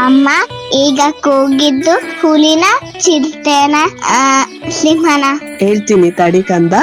ಅಮ್ಮ ಈಗ ಕೂಗಿದ್ದು ಹುಲಿನ ಚಿರತೆನ ಆ, ಸಿಂಹನ ಹೇಳ್ತೀನಿ ತಡಿ ಕಂದ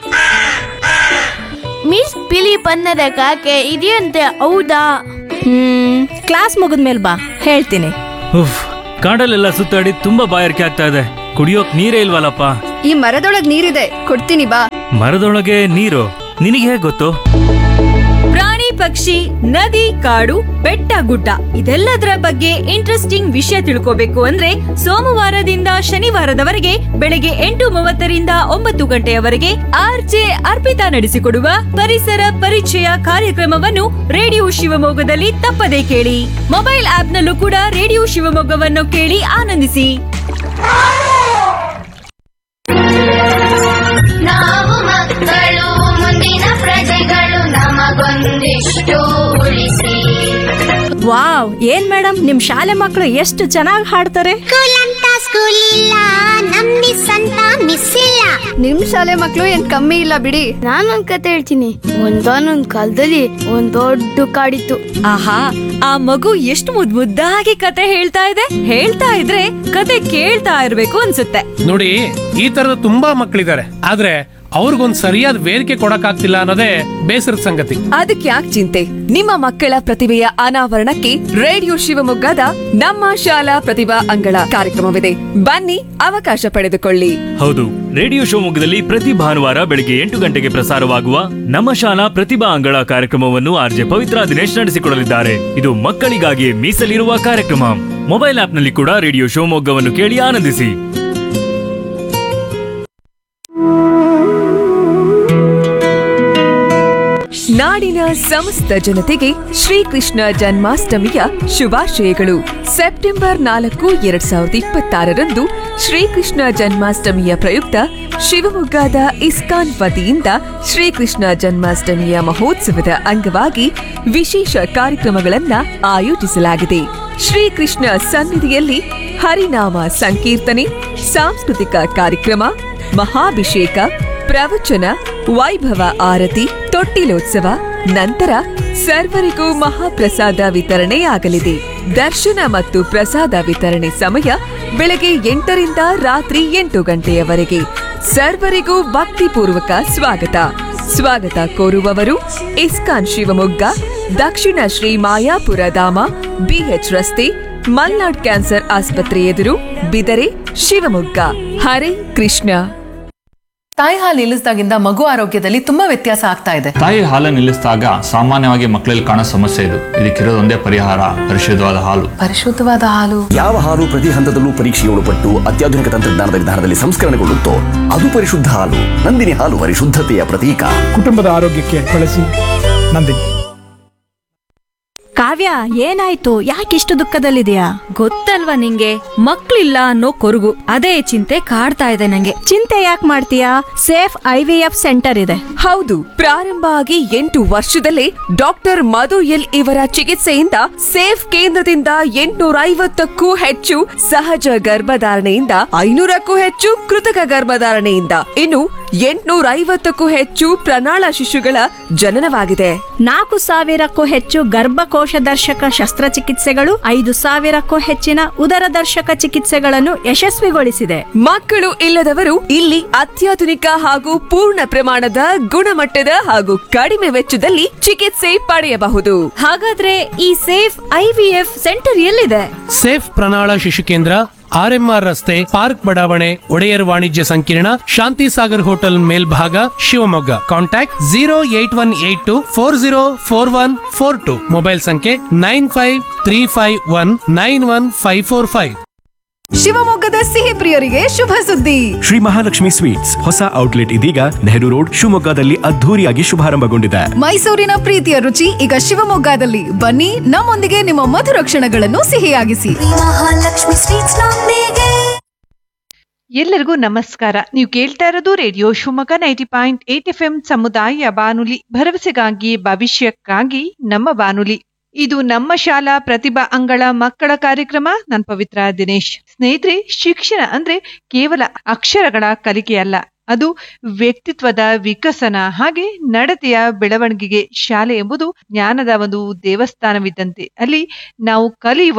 ಮಿಸ್ ಬಿಳಿ ಬಣ್ಣದ ಕಾಗೆ ಇದೆಯಂತೆ ಹೌದಾ ಹ್ಮ್ ಕ್ಲಾಸ್ ಮುಗಿದ್ಮೇಲೆ ಬಾ ಹೇಳ್ತೀನಿ ಉಫ್ ಕಾಡಲ್ಲೆಲ್ಲ ಸುತ್ತಾಡಿ ತುಂಬಾ ಬಾಯಾರಿಕೆ ಆಗ್ತಾ ಇದೆ ಕುಡಿಯೋಕ್ ನೀರೇ ಇಲ್ವಲ್ಲಪ್ಪ ಈ ಮರದೊಳಗ್ ನೀರಿದೆ ಕೊಡ್ತೀನಿ ಬಾ ಮರದೊಳಗೆ ನೀರು ನಿನಗೆ ಹೇಗ್ ಗೊತ್ತು ಪ್ರಾಣಿ ಪಕ್ಷಿ ನದಿ ಕಾಡು ಬೆಟ್ಟ ಗುಡ್ಡ ಇದೆಲ್ಲದರ ಬಗ್ಗೆ ಇಂಟ್ರೆಸ್ಟಿಂಗ್ ವಿಷಯ ತಿಳ್ಕೋಬೇಕು ಅಂದ್ರೆ ಸೋಮವಾರದಿಂದ ಶನಿವಾರದವರೆಗೆ ಬೆಳಗ್ಗೆ ಎಂಟು ಮೂವತ್ತರಿಂದ ಒಂಬತ್ತು ಗಂಟೆಯವರೆಗೆ ಆರ್ಜೆ ಅರ್ಪಿತಾ ನಡೆಸಿಕೊಡುವ ಪರಿಸರ ಪರಿಚಯ ಕಾರ್ಯಕ್ರಮವನ್ನು ರೇಡಿಯೋ ಶಿವಮೊಗ್ಗದಲ್ಲಿ ತಪ್ಪದೇ ಕೇಳಿ ಮೊಬೈಲ್ ಆಪ್ನಲ್ಲೂ ಕೂಡ ರೇಡಿಯೋ ಶಿವಮೊಗ್ಗವನ್ನು ಕೇಳಿ ಆನಂದಿಸಿ ನಾವು ಮಕ್ಕಳು ಮುಂದಿನ ಪ್ರಜೆಗಳು ನಮಗೊಂದಿಷ್ಟು ಉಳಿಸಿ ವಾವ್ ಏನ್ ಮೇಡಮ್ ನಿಮ್ ಶಾಲೆ ಮಕ್ಕಳು ಎಷ್ಟು ಚೆನ್ನಾಗಿ ಹಾಡ್ತಾರೆ ಸ್ಕೂಲ್ ಅಂತ ಸ್ಕೂಲ್ ಇಲ್ಲ ನಮ್ ಮಿಸ್ ಅಂತ ಮಿಸ್ ಇಲ್ಲ ನಿಮ್ ಶಾಲೆ ಮಕ್ಳು ಏನ್ ಕಮ್ಮಿ ಇಲ್ಲ ಬಿಡಿ ನಾನೊಂದ್ ಕತೆ ಹೇಳ್ತೀನಿ ಒಂದಾನೊಂದ್ ಕಾಲದಲ್ಲಿ ಒಂದ್ ದೊಡ್ಡ ಕಾಡಿತ್ತು ಆಹಾ ಆ ಮಗು ಎಷ್ಟು ಮುದ್ ಮುದ್ದಾಗಿ ಕತೆ ಹೇಳ್ತಾ ಇದೆ ಹೇಳ್ತಾ ಇದ್ರೆ ಕತೆ ಕೇಳ್ತಾ ಇರ್ಬೇಕು ಅನ್ಸುತ್ತೆ ನೋಡಿ ಈ ತರದ ತುಂಬಾ ಮಕ್ಕಳಿದ್ದಾರೆ ಆದ್ರೆ ಅವ್ರಿಗೊಂದ್ ಸರಿಯಾದ ವೇದಿಕೆ ಕೊಡಕ್ಕಾಗ್ತಿಲ್ಲ ಅನ್ನೋದೇ ಬೇಸರದ ಸಂಗತಿ ಅದಕ್ಕೆ ಯಾಕೆ ಚಿಂತೆ ನಿಮ್ಮ ಮಕ್ಕಳ ಪ್ರತಿಭೆಯ ಅನಾವರಣಕ್ಕೆ ರೇಡಿಯೋ ಶಿವಮೊಗ್ಗದ ನಮ್ಮ ಶಾಲಾ ಪ್ರತಿಭಾ ಅಂಗಳ ಕಾರ್ಯಕ್ರಮವಿದೆ ಬನ್ನಿ ಅವಕಾಶ ಪಡೆದುಕೊಳ್ಳಿ ಹೌದು ರೇಡಿಯೋ ಶಿವಮೊಗ್ಗದಲ್ಲಿ ಪ್ರತಿ ಭಾನುವಾರ ಬೆಳಿಗ್ಗೆ ಎಂಟು ಗಂಟೆಗೆ ಪ್ರಸಾರವಾಗುವ ನಮ್ಮ ಶಾಲಾ ಪ್ರತಿಭಾ ಅಂಗಳ ಕಾರ್ಯಕ್ರಮವನ್ನು ಆರ್ಜೆ ಪವಿತ್ರ ದಿನೇಶ್ ನಡೆಸಿಕೊಡಲಿದ್ದಾರೆ ಇದು ಮಕ್ಕಳಿಗಾಗಿ ಮೀಸಲಿರುವ ಕಾರ್ಯಕ್ರಮ ಮೊಬೈಲ್ ಆಪ್ನಲ್ಲಿ ಕೂಡ ರೇಡಿಯೋ ಶಿವಮೊಗ್ಗವನ್ನು ಕೇಳಿ ಆನಂದಿಸಿ ನಾಡಿನ ಸಮಸ್ತ ಜನತೆಗೆ ಶ್ರೀಕೃಷ್ಣ ಜನ್ಮಾಷ್ಟಮಿಯ ಶುಭಾಶಯಗಳು ಸೆಪ್ಟೆಂಬರ್ ನಾಲ್ಕು ಎರಡ್ ಸಾವಿರದ ಇಪ್ಪತ್ತಾರರಂದು ಶ್ರೀಕೃಷ್ಣ ಜನ್ಮಾಷ್ಟಮಿಯ ಪ್ರಯುಕ್ತ ಶಿವಮೊಗ್ಗದ ಇಸ್ಕಾನ್ ವತಿಯಿಂದ ಶ್ರೀಕೃಷ್ಣ ಜನ್ಮಾಷ್ಟಮಿಯ ಮಹೋತ್ಸವದ ಅಂಗವಾಗಿ ವಿಶೇಷ ಕಾರ್ಯಕ್ರಮಗಳನ್ನ ಆಯೋಜಿಸಲಾಗಿದೆ ಶ್ರೀಕೃಷ್ಣ ಸನ್ನಿಧಿಯಲ್ಲಿ ಹರಿನಾಮ ಸಂಕೀರ್ತನೆ ಸಾಂಸ್ಕೃತಿಕ ಕಾರ್ಯಕ್ರಮ ಮಹಾಭಿಷೇಕ ಪ್ರವಚನ ವೈಭವ ಆರತಿ ತೊಟ್ಟಿಲೋತ್ಸವ ನಂತರ ಸರ್ವರಿಗೂ ಮಹಾಪ್ರಸಾದ ವಿತರಣೆಯಾಗಲಿದೆ ದರ್ಶನ ಮತ್ತು ಪ್ರಸಾದ ವಿತರಣೆ ಸಮಯ ಬೆಳಗ್ಗೆ ಎಂಟರಿಂದ ರಾತ್ರಿ ಎಂಟು ಗಂಟೆಯವರೆಗೆ ಸರ್ವರಿಗೂ ಭಕ್ತಿಪೂರ್ವಕ ಸ್ವಾಗತ ಸ್ವಾಗತ ಕೋರುವವರು ಇಸ್ಕಾನ್ ಶಿವಮೊಗ್ಗ ದಕ್ಷಿಣ ಶ್ರೀ ಮಾಯಾಪುರ ಧಾಮ ಬಿಎಚ್ ರಸ್ತೆ ಮಲ್ನಾಡ್ ಕ್ಯಾನ್ಸರ್ ಆಸ್ಪತ್ರೆ ಎದುರು ಬಿದರೆ ಶಿವಮೊಗ್ಗ ಹರೇ ಕೃಷ್ಣ ತಾಯಿ ಹಾಲು ನಿಲ್ಲಿಸಿದಾಗಿಂದ ಮಗು ಆರೋಗ್ಯದಲ್ಲಿ ತುಂಬಾ ವ್ಯತ್ಯಾಸ ಆಗ್ತಾ ಇದೆ ತಾಯಿ ಹಾಲು ನಿಲ್ಲಿಸಿದಾಗ ಸಾಮಾನ್ಯವಾಗಿ ಮಕ್ಕಳಲ್ಲಿ ಕಾಣೋ ಸಮಸ್ಯೆ ಇದು ಇದಕ್ಕಿರೋದೊಂದೇ ಪರಿಹಾರ ಪರಿಶುದ್ಧವಾದ ಹಾಲು ಪರಿಶುದ್ಧವಾದ ಹಾಲು ಯಾವ ಹಾಲು ಪ್ರತಿ ಹಂತದಲ್ಲೂ ಪರೀಕ್ಷೆಗೆ ಒಳಪಟ್ಟು ಅತ್ಯಾಧುನಿಕ ತಂತ್ರಜ್ಞಾನದ ವಿಧಾನದಲ್ಲಿ ಸಂಸ್ಕರಣೆಗೊಳ್ಳುತ್ತೋ ಅದು ಪರಿಶುದ್ಧ ಹಾಲು ನಂದಿನಿ ಹಾಲು ಪರಿಶುದ್ಧತೆಯ ಪ್ರತೀಕ ಕುಟುಂಬದ ಆರೋಗ್ಯಕ್ಕೆ ಬಳಸಿ ನಂದಿನಿ ಕಾವ್ಯ ಏನಾಯ್ತು ಯಾಕಿಷ್ಟು ದುಃಖದಲ್ಲಿದೆಯಾ ಗೊತ್ತಲ್ವಾ ನಿಂಗೆ ಮಕ್ಳಿಲ್ಲ ಅನ್ನೋ ಕೊರಗು ಅದೇ ಚಿಂತೆ ಕಾಡ್ತಾ ಇದೆ ನಂಗೆ ಚಿಂತೆ ಯಾಕೆ ಮಾಡ್ತೀಯಾ Safe I V F centre ಇದೆ ಹೌದು ಪ್ರಾರಂಭ ಆಗಿ ಎಂಟು ವರ್ಷದಲ್ಲೇ ಡಾಕ್ಟರ್ ಮಧು ಎಲ್ ಇವರ ಚಿಕಿತ್ಸೆಯಿಂದ ಸೇಫ್ ಕೇಂದ್ರದಿಂದ ಎಂಟುನೂರ ಐವತ್ತಕ್ಕೂ ಹೆಚ್ಚು ಸಹಜ ಗರ್ಭಧಾರಣೆಯಿಂದ ಐನೂರಕ್ಕೂ ಹೆಚ್ಚು ಕೃತಕ ಗರ್ಭಧಾರಣೆಯಿಂದ ಇನ್ನು ಎಂಟುನೂರ ಐವತ್ತಕ್ಕೂ ಹೆಚ್ಚು ಪ್ರಣಾಳ ಶಿಶುಗಳ ಜನನವಾಗಿದೆ ನಾಲ್ಕು ಸಾವಿರಕ್ಕೂ ಹೆಚ್ಚು ಗರ್ಭಕೋಶ ದರ್ಶಕ ಶಸ್ತ್ರಚಿಕಿತ್ಸೆಗಳು ಐದು ಸಾವಿರಕ್ಕೂ ಹೆಚ್ಚಿನ ಉದರ ದರ್ಶಕ ಚಿಕಿತ್ಸೆಗಳನ್ನು ಯಶಸ್ವಿಗೊಳಿಸಿದೆ ಮಕ್ಕಳು ಇಲ್ಲದವರು ಇಲ್ಲಿ ಅತ್ಯಾಧುನಿಕ ಹಾಗೂ ಪೂರ್ಣ ಪ್ರಮಾಣದ ಗುಣಮಟ್ಟದ ಹಾಗೂ ಕಡಿಮೆ ವೆಚ್ಚದಲ್ಲಿ ಚಿಕಿತ್ಸೆ ಪಡೆಯಬಹುದು ಹಾಗಾದ್ರೆ ಈ ಸೇಫ್ ಐವಿಎಫ್ ಸೆಂಟರ್ ಎಲ್ಲಿದೆ ಸೇಫ್ ಪ್ರಣಾಳ ಶಿಶು ಕೇಂದ್ರ ಆರ್ಎಂಆರ್ ರಸ್ತೆ ಪಾರ್ಕ್ ಬಡಾವಣೆ ಒಡೆಯರ್ ವಾಣಿಜ್ಯ ಸಂಕೀರ್ಣ ಶಾಂತಿ ಸಾಗರ್ ಹೋಟೆಲ್ ಮೇಲ್ಭಾಗ Shivamogga contact zero eight one eight two four zero four one four two mobile ಸಂಖ್ಯೆ nine five three five one nine one five four five ಶಿವಮೊಗ್ಗದ ಸಿಹಿ ಪ್ರಿಯರಿಗೆ ಶುಭ ಸುದ್ದಿ ಶ್ರೀ ಮಹಾಲಕ್ಷ್ಮಿ ಸ್ವೀಟ್ಸ್ ಹೊಸ ಔಟ್ಲೆಟ್ ಇದೀಗ ನೆಹರು ರೋಡ್ ಶಿವಮೊಗ್ಗದಲ್ಲಿ ಅದ್ಧೂರಿಯಾಗಿ ಶುಭಾರಂಭಗೊಂಡಿದೆ ಮೈಸೂರಿನ ಪ್ರೀತಿಯ ರುಚಿ ಈಗ ಶಿವಮೊಗ್ಗದಲ್ಲಿ ಬನ್ನಿ ನಮ್ಮೊಂದಿಗೆ ನಿಮ್ಮ ಮಧುರ ಕ್ಷಣಗಳನ್ನು ಸಿಹಿಯಾಗಿಸಿ ಮಹಾಲಕ್ಷ್ಮಿ ಸ್ವೀಟ್ಸ್ ನೊಂದಿಗೆ ಎಲ್ಲರಿಗೂ ನಮಸ್ಕಾರ ನೀವು ಕೇಳ್ತಾ ಇರೋದು radio Shivamogga ninety point eight F M ಸಮುದಾಯ ಬಾನುಲಿ ಭರವಸೆಗಾಗಿ ಭವಿಷ್ಯಕ್ಕಾಗಿ ನಮ್ಮ ಬಾನುಲಿ ಇದು ನಮ್ಮ ಶಾಲಾ ಪ್ರತಿಭಾ ಅಂಗಳ ಮಕ್ಕಳ ಕಾರ್ಯಕ್ರಮ ನಾನು ಪವಿತ್ರ ದಿನೇಶ್ ಸ್ನೇಹಿತರೆ ಶಿಕ್ಷಣ ಅಂದ್ರೆ ಕೇವಲ ಅಕ್ಷರಗಳ ಕಲಿಕೆಯಲ್ಲ ಅದು ವ್ಯಕ್ತಿತ್ವದ ವಿಕಸನ ಹಾಗೆ ನಡತೆಯ ಬೆಳವಣಿಗೆಗೆ ಶಾಲೆ ಎಂಬುದು ಜ್ಞಾನದ ಒಂದು ದೇವಸ್ಥಾನವಿದ್ದಂತೆ ಅಲ್ಲಿ ನಾವು ಕಲಿಯುವ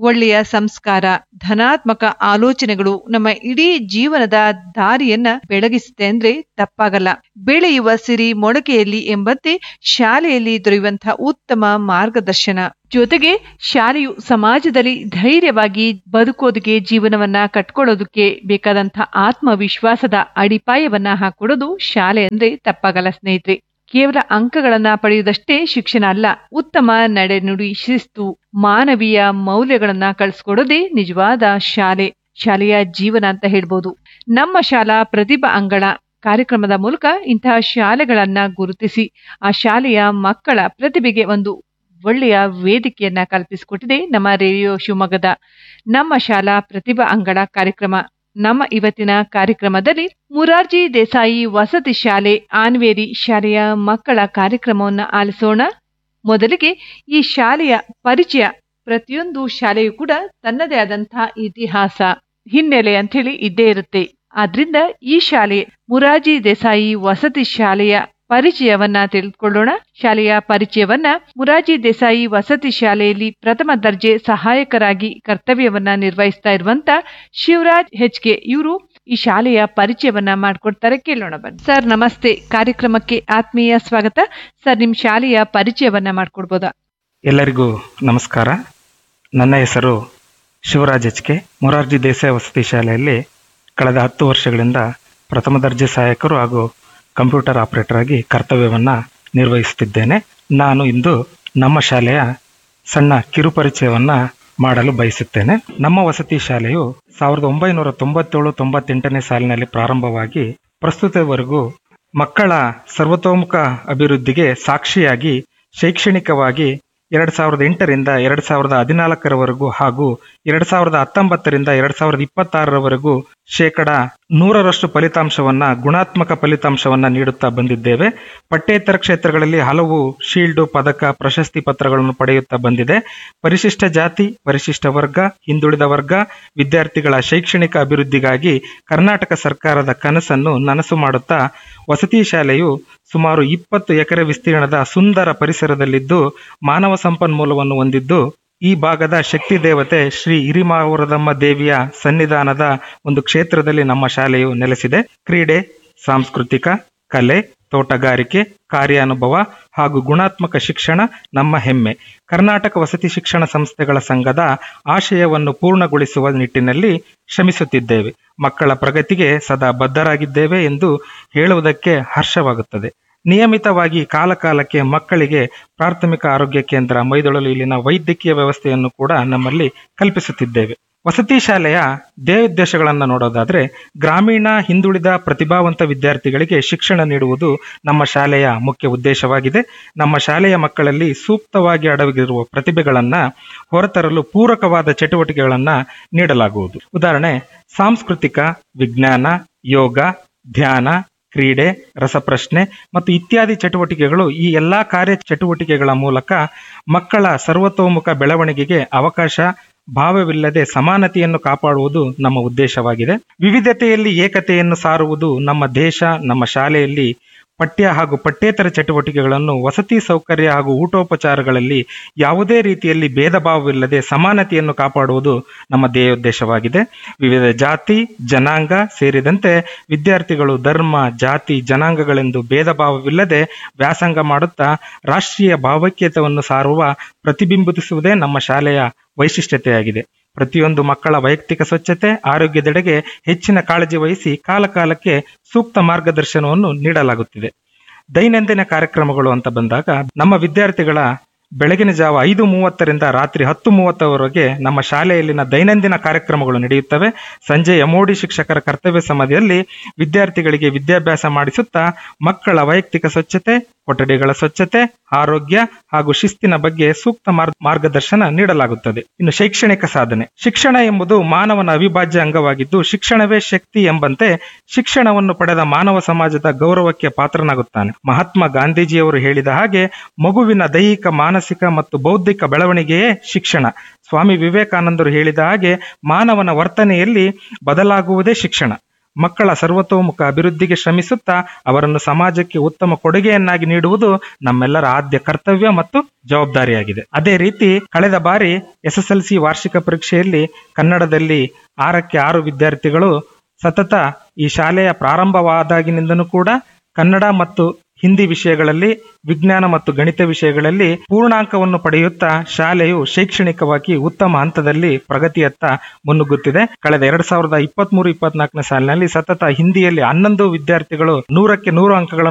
ಒಳ್ಳೆಯ ಸಂಸ್ಕಾರ ಧನಾತ್ಮಕ ಆಲೋಚನೆಗಳು ನಮ್ಮ ಇಡೀ ಜೀವನದ ದಾರಿಯನ್ನ ಬೆಳಗಿಸುತ್ತೆ ಅಂದ್ರೆ ತಪ್ಪಾಗಲ್ಲ ಬೆಳೆಯುವ ಸಿರಿ ಮೊಳಕೆಯಲ್ಲಿ ಎಂಬಂತೆ ಶಾಲೆಯಲ್ಲಿ ದೊರೆಯುವಂತಹ ಉತ್ತಮ ಮಾರ್ಗದರ್ಶನ ಜೊತೆಗೆ ಶಾಲೆಯು ಸಮಾಜದಲ್ಲಿ ಧೈರ್ಯವಾಗಿ ಬದುಕೋದಕ್ಕೆ ಜೀವನವನ್ನ ಕಟ್ಕೊಳ್ಳೋದಕ್ಕೆ ಬೇಕಾದಂತಹ ಆತ್ಮವಿಶ್ವಾಸದ ಅಡಿಪಾಯವನ್ನ ಹಾಕೊಡೋದು ಶಾಲೆ ಅಂದ್ರೆ ತಪ್ಪಾಗಲ್ಲ ಸ್ನೇಹಿತರೆ ಕೇವಲ ಅಂಕಗಳನ್ನ ಪಡೆಯುವುದಷ್ಟೇ ಶಿಕ್ಷಣ ಅಲ್ಲ ಉತ್ತಮ ನಡೆನುಡಿ ಶಿಸ್ತು ಮಾನವೀಯ ಮೌಲ್ಯಗಳನ್ನ ಕಳಿಸ್ಕೊಡೋದೇ ನಿಜವಾದ ಶಾಲೆ ಶಾಲೆಯ ಜೀವನ ಅಂತ ಹೇಳ್ಬೋದು ನಮ್ಮ ಶಾಲಾ ಪ್ರತಿಭಾ ಅಂಗಳ ಕಾರ್ಯಕ್ರಮದ ಮೂಲಕ ಇಂತಹ ಶಾಲೆಗಳನ್ನ ಗುರುತಿಸಿ ಆ ಶಾಲೆಯ ಮಕ್ಕಳ ಪ್ರತಿಭೆಗೆ ಒಂದು ಒಳ್ಳೆಯ ವೇದಿಕೆಯನ್ನ ಕಲ್ಪಿಸಿಕೊಟ್ಟಿದೆ ನಮ್ಮ ರೇಡಿಯೋ ಶಿವಮೊಗ್ಗದ ನಮ್ಮ ಶಾಲಾ ಪ್ರತಿಭಾ ಅಂಗಳ ಕಾರ್ಯಕ್ರಮ ನಮ್ಮ ಇವತ್ತಿನ ಕಾರ್ಯಕ್ರಮದಲ್ಲಿ ಮುರಾರ್ಜಿ ದೇಸಾಯಿ ವಸತಿ ಶಾಲೆ ಆನ್ವೇರಿ ಶಾಲೆಯ ಮಕ್ಕಳ ಕಾರ್ಯಕ್ರಮವನ್ನು ಆಲಿಸೋಣ ಮೊದಲಿಗೆ ಈ ಶಾಲೆಯ ಪರಿಚಯ ಪ್ರತಿಯೊಂದು ಶಾಲೆಯು ಕೂಡ ತನ್ನದೇ ಆದಂತಹ ಇತಿಹಾಸ ಹಿನ್ನೆಲೆ ಅಂತ ಹೇಳಿ ಇದ್ದೇ ಇರುತ್ತೆ ಆದ್ರಿಂದ ಈ ಶಾಲೆ ಮುರಾರ್ಜಿ ದೇಸಾಯಿ ವಸತಿ ಶಾಲೆಯ ಪರಿಚಯವನ್ನ ತಿಳಿದುಕೊಳ್ಳೋಣ ಶಾಲೆಯ ಪರಿಚಯವನ್ನ ಮುರಾರ್ಜಿ ದೇಸಾಯಿ ವಸತಿ ಶಾಲೆಯಲ್ಲಿ ಪ್ರಥಮ ದರ್ಜೆ ಸಹಾಯಕರಾಗಿ ಕರ್ತವ್ಯವನ್ನ ನಿರ್ವಹಿಸ್ತಾ ಇರುವಂತ ಶಿವರಾಜ್ ಹೆಚ್ಕೆ ಇವರು ಈ ಶಾಲೆಯ ಪರಿಚಯವನ್ನ ಮಾಡ್ಕೊಡ್ತಾರೆ ಕೇಳೋಣ ಬನ್ನಿ ಸರ್ ನಮಸ್ತೆ ಕಾರ್ಯಕ್ರಮಕ್ಕೆ ಆತ್ಮೀಯ ಸ್ವಾಗತ ಸರ್ ನಿಮ್ ಶಾಲೆಯ ಪರಿಚಯವನ್ನ ಮಾಡ್ಕೊಡ್ಬೋದಾ ಎಲ್ಲರಿಗೂ ನಮಸ್ಕಾರ ನನ್ನ ಹೆಸರು ಶಿವರಾಜ್ ಎಚ್ ಕೆ ಮೊರಾರ್ಜಿ ದೇಸಾಯಿ ವಸತಿ ಶಾಲೆಯಲ್ಲಿ ಕಳೆದ ಹತ್ತು ವರ್ಷಗಳಿಂದ ಪ್ರಥಮ ದರ್ಜೆ ಸಹಾಯಕರು ಹಾಗೂ ಕಂಪ್ಯೂಟರ್ ಆಪರೇಟರ್ ಆಗಿ ಕರ್ತವ್ಯವನ್ನು ನಿರ್ವಹಿಸುತ್ತಿದ್ದೇನೆ ನಾನು ಇಂದು ನಮ್ಮ ಶಾಲೆಯ ಸಣ್ಣ ಕಿರುಪರಿಚಯವನ್ನು ಮಾಡಲು ಬಯಸುತ್ತೇನೆ ನಮ್ಮ ವಸತಿ ಶಾಲೆಯು ಸಾವಿರದ ಒಂಬೈನೂರ ತೊಂಬತ್ತೇಳು ತೊಂಬತ್ತೆಂಟನೇ ಸಾಲಿನಲ್ಲಿ ಪ್ರಾರಂಭವಾಗಿ ಪ್ರಸ್ತುತವರೆಗೂ ಮಕ್ಕಳ ಸರ್ವತೋಮುಖ ಅಭಿವೃದ್ಧಿಗೆ ಸಾಕ್ಷಿಯಾಗಿ ಶೈಕ್ಷಣಿಕವಾಗಿ ಎರಡು ಸಾವಿರದ ಎಂಟರಿಂದ ಎರಡು ಸಾವಿರದ ಹದಿನಾಲ್ಕರವರೆಗೂ ಹಾಗೂ ಎರಡು ಸಾವಿರದ ಹತ್ತೊಂಬತ್ತರಿಂದ ಎರಡು ಸಾವಿರದ ಇಪ್ಪತ್ತಾರರವರೆಗೂ ಶೇಕಡ ನೂರರಷ್ಟು ಫಲಿತಾಂಶವನ್ನ ಗುಣಾತ್ಮಕ ಫಲಿತಾಂಶವನ್ನ ನೀಡುತ್ತಾ ಬಂದಿದ್ದೇವೆ ಪಠ್ಯೇತರ ಕ್ಷೇತ್ರಗಳಲ್ಲಿ ಹಲವು ಶೀಲ್ಡು ಪದಕ ಪ್ರಶಸ್ತಿ ಪತ್ರಗಳನ್ನು ಪಡೆಯುತ್ತಾ ಬಂದಿದೆ ಪರಿಶಿಷ್ಟ ಜಾತಿ ಪರಿಶಿಷ್ಟ ವರ್ಗ ಹಿಂದುಳಿದ ವರ್ಗ ವಿದ್ಯಾರ್ಥಿಗಳ ಶೈಕ್ಷಣಿಕ ಅಭಿವೃದ್ಧಿಗಾಗಿ ಕರ್ನಾಟಕ ಸರ್ಕಾರದ ಕನಸನ್ನು ನನಸು ಮಾಡುತ್ತಾ ವಸತಿ ಶಾಲೆಯು ಸುಮಾರು ಇಪ್ಪತ್ತು ಎಕರೆ ವಿಸ್ತೀರ್ಣದ ಸುಂದರ ಪರಿಸರದಲ್ಲಿದ್ದು ಮಾನವ ಸಂಪನ್ಮೂಲವನ್ನು ಹೊಂದಿದ್ದು ಈ ಭಾಗದ ಶಕ್ತಿ ದೇವತೆ ಶ್ರೀ ಹಿರಿಮಾವರದಮ್ಮ ದೇವಿಯ ಸನ್ನಿಧಾನದ ಒಂದು ಕ್ಷೇತ್ರದಲ್ಲಿ ನಮ್ಮ ಶಾಲೆಯು ನೆಲೆಸಿದೆ ಕ್ರೀಡೆ ಸಾಂಸ್ಕೃತಿಕ ಕಲೆ ತೋಟಗಾರಿಕೆ ಕಾರ್ಯಾನುಭವ ಹಾಗೂ ಗುಣಾತ್ಮಕ ಶಿಕ್ಷಣ ನಮ್ಮ ಹೆಮ್ಮೆ ಕರ್ನಾಟಕ ವಸತಿ ಶಿಕ್ಷಣ ಸಂಸ್ಥೆಗಳ ಸಂಘದ ಆಶಯವನ್ನು ಪೂರ್ಣಗೊಳಿಸುವ ನಿಟ್ಟಿನಲ್ಲಿ ಶ್ರಮಿಸುತ್ತಿದ್ದೇವೆ ಮಕ್ಕಳ ಪ್ರಗತಿಗೆ ಸದಾ ಬದ್ಧರಾಗಿದ್ದೇವೆ ಎಂದು ಹೇಳುವುದಕ್ಕೆ ಹರ್ಷವಾಗುತ್ತದೆ ನಿಯಮಿತವಾಗಿ ಕಾಲಕಾಲಕ್ಕೆ ಮಕ್ಕಳಿಗೆ ಪ್ರಾಥಮಿಕ ಆರೋಗ್ಯ ಕೇಂದ್ರ ಮೈದೊಳಲು ಇಲ್ಲಿನ ವೈದ್ಯಕೀಯ ವ್ಯವಸ್ಥೆಯನ್ನು ಕೂಡ ನಮ್ಮಲ್ಲಿ ಕಲ್ಪಿಸುತ್ತಿದ್ದೇವೆ ವಸತಿ ಶಾಲೆಯ ಧ್ಯೇಯೋದ್ದೇಶಗಳನ್ನು ನೋಡೋದಾದ್ರೆ ಗ್ರಾಮೀಣ ಹಿಂದುಳಿದ ಪ್ರತಿಭಾವಂತ ವಿದ್ಯಾರ್ಥಿಗಳಿಗೆ ಶಿಕ್ಷಣ ನೀಡುವುದು ನಮ್ಮ ಶಾಲೆಯ ಮುಖ್ಯ ಉದ್ದೇಶವಾಗಿದೆ ನಮ್ಮ ಶಾಲೆಯ ಮಕ್ಕಳಲ್ಲಿ ಸೂಕ್ತವಾಗಿ ಅಡಗಿರುವ ಪ್ರತಿಭೆಗಳನ್ನ ಹೊರತರಲು ಪೂರಕವಾದ ಚಟುವಟಿಕೆಗಳನ್ನ ನೀಡಲಾಗುವುದು ಉದಾಹರಣೆ ಸಾಂಸ್ಕೃತಿಕ ವಿಜ್ಞಾನ ಯೋಗ ಧ್ಯಾನ ಕ್ರೀಡೆ ರಸಪ್ರಶ್ನೆ ಮತ್ತು ಇತ್ಯಾದಿ ಚಟುವಟಿಕೆಗಳು ಈ ಎಲ್ಲಾ ಕಾರ್ಯ ಚಟುವಟಿಕೆಗಳ ಮೂಲಕ ಮಕ್ಕಳ ಸರ್ವತೋಮುಖ ಬೆಳವಣಿಗೆಗೆ ಅವಕಾಶ ಭಾವವಿಲ್ಲದೆ ಸಮಾನತೆಯನ್ನು ಕಾಪಾಡುವುದು ನಮ್ಮ ಉದ್ದೇಶವಾಗಿದೆ ವಿವಿಧತೆಯಲ್ಲಿ ಏಕತೆಯನ್ನು ಸಾರುವುದು ನಮ್ಮ ದೇಶ ನಮ್ಮ ಶಾಲೆಯಲ್ಲಿ ಪಠ್ಯ ಹಾಗೂ ಪಠ್ಯೇತರ ಚಟುವಟಿಕೆಗಳನ್ನು ವಸತಿ ಸೌಕರ್ಯ ಹಾಗೂ ಊಟೋಪಚಾರಗಳಲ್ಲಿ ಯಾವುದೇ ರೀತಿಯಲ್ಲಿ ಭೇದ ಭಾವವಿಲ್ಲದೆ ಸಮಾನತೆಯನ್ನು ಕಾಪಾಡುವುದು ನಮ್ಮ ಧ್ಯೇಯೋದ್ದೇಶವಾಗಿದೆ ವಿವಿಧ ಜಾತಿ ಜನಾಂಗ ಸೇರಿದಂತೆ ವಿದ್ಯಾರ್ಥಿಗಳು ಧರ್ಮ ಜಾತಿ ಜನಾಂಗಗಳೆಂದು ಭೇದ ಭಾವವಿಲ್ಲದೆ ವ್ಯಾಸಂಗ ಮಾಡುತ್ತಾ ರಾಷ್ಟ್ರೀಯ ಭಾವೈಕ್ಯತೆಯನ್ನು ಸಾರುವ ಪ್ರತಿಬಿಂಬಿಸುವುದೇ ನಮ್ಮ ಶಾಲೆಯ ವೈಶಿಷ್ಟ್ಯತೆಯಾಗಿದೆ ಪ್ರತಿಯೊಂದು ಮಕ್ಕಳ ವೈಯಕ್ತಿಕ ಸ್ವಚ್ಛತೆ ಆರೋಗ್ಯದೆಡೆಗೆ ಹೆಚ್ಚಿನ ಕಾಳಜಿ ವಹಿಸಿ ಕಾಲಕಾಲಕ್ಕೆ ಸೂಕ್ತ ಮಾರ್ಗದರ್ಶನವನ್ನು ನೀಡಲಾಗುತ್ತಿದೆ ದೈನಂದಿನ ಕಾರ್ಯಕ್ರಮಗಳು ಅಂತ ಬಂದಾಗ ನಮ್ಮ ವಿದ್ಯಾರ್ಥಿಗಳ ಬೆಳಗಿನ ಜಾವ ಐದು ಮೂವತ್ತರಿಂದ ರಾತ್ರಿ ಹತ್ತು ಮೂವತ್ತರವರೆಗೆ ನಮ್ಮ ಶಾಲೆಯಲ್ಲಿನ ದೈನಂದಿನ ಕಾರ್ಯಕ್ರಮಗಳು ನಡೆಯುತ್ತವೆ ಸಂಜೆ ಎಮೋಡಿ ಶಿಕ್ಷಕರ ಕರ್ತವ್ಯ ಸಮಯದಲ್ಲಿ ವಿದ್ಯಾರ್ಥಿಗಳಿಗೆ ವಿದ್ಯಾಭ್ಯಾಸ ಮಾಡಿಸುತ್ತಾ ಮಕ್ಕಳ ವೈಯಕ್ತಿಕ ಸ್ವಚ್ಛತೆ ಕೊಠಡಿಗಳ ಸ್ವಚ್ಛತೆ ಆರೋಗ್ಯ ಹಾಗೂ ಶಿಸ್ತಿನ ಬಗ್ಗೆ ಸೂಕ್ತ ಮಾರ್ಗ- ಮಾರ್ಗದರ್ಶನ ನೀಡಲಾಗುತ್ತದೆ ಇನ್ನು ಶೈಕ್ಷಣಿಕ ಸಾಧನೆ ಶಿಕ್ಷಣ ಎಂಬುದು ಮಾನವನ ಅವಿಭಾಜ್ಯ ಅಂಗವಾಗಿದ್ದು ಶಿಕ್ಷಣವೇ ಶಕ್ತಿ ಎಂಬಂತೆ ಶಿಕ್ಷಣವನ್ನು ಪಡೆದ ಮಾನವ ಸಮಾಜದ ಗೌರವಕ್ಕೆ ಪಾತ್ರನಾಗುತ್ತಾನೆ ಮಹಾತ್ಮ ಗಾಂಧೀಜಿಯವರು ಹೇಳಿದ ಹಾಗೆ ಮಗುವಿನ ದೈಹಿಕ ಮಾನಸಿಕ ಮತ್ತು ಬೌದ್ಧಿಕ ಬೆಳವಣಿಗೆಯೇ ಶಿಕ್ಷಣ ಸ್ವಾಮಿ ವಿವೇಕಾನಂದರು ಹೇಳಿದ ಹಾಗೆ ಮಾನವನ ವರ್ತನೆಯಲ್ಲಿ ಬದಲಾಗುವುದೇ ಶಿಕ್ಷಣ ಮಕ್ಕಳ ಸರ್ವತೋಮುಖ ಅಭಿವೃದ್ಧಿಗೆ ಶ್ರಮಿಸುತ್ತಾ ಅವರನ್ನು ಸಮಾಜಕ್ಕೆ ಉತ್ತಮ ಕೊಡುಗೆಯನ್ನಾಗಿ ನೀಡುವುದು ನಮ್ಮೆಲ್ಲರ ಆದ್ಯ ಕರ್ತವ್ಯ ಮತ್ತು ಜವಾಬ್ದಾರಿಯಾಗಿದೆ ಅದೇ ರೀತಿ ಕಳೆದ ಬಾರಿ ಎಸ್ಎಸ್ಎಲ್ಸಿ ವಾರ್ಷಿಕ ಪರೀಕ್ಷೆಯಲ್ಲಿ ಕನ್ನಡದಲ್ಲಿ ಆರಕ್ಕೆ ಆರು ವಿದ್ಯಾರ್ಥಿಗಳು ಸತತ ಈ ಶಾಲೆಯ ಪ್ರಾರಂಭವಾದಾಗಿನಿಂದನೂ ಕೂಡ ಕನ್ನಡ ಮತ್ತು ಹಿಂದಿ ವಿಷಯಗಳಲ್ಲಿ ವಿಜ್ಞಾನ ಮತ್ತು ಗಣಿತ ವಿಷಯಗಳಲ್ಲಿ ಪೂರ್ಣಾಂಕವನ್ನು ಪಡೆಯುತ್ತಾ ಶಾಲೆಯು ಶೈಕ್ಷಣಿಕವಾಗಿ ಉತ್ತಮ ಹಂತದಲ್ಲಿ ಪ್ರಗತಿಯತ್ತ ಮುನ್ನುಗ್ಗುತ್ತಿದೆ ಕಳೆದ ಎರಡ್ ಸಾವಿರದ ಇಪ್ಪತ್ತ್ ಮೂರು ಇಪ್ಪತ್ನಾಲ್ಕನೇ ಸಾಲಿನಲ್ಲಿ ಸತತ ಹಿಂದಿಯಲ್ಲಿ ಹನ್ನೊಂದು ವಿದ್ಯಾರ್ಥಿಗಳು ನೂರಕ್ಕೆ ನೂರು ಅಂಕಗಳನ್ನು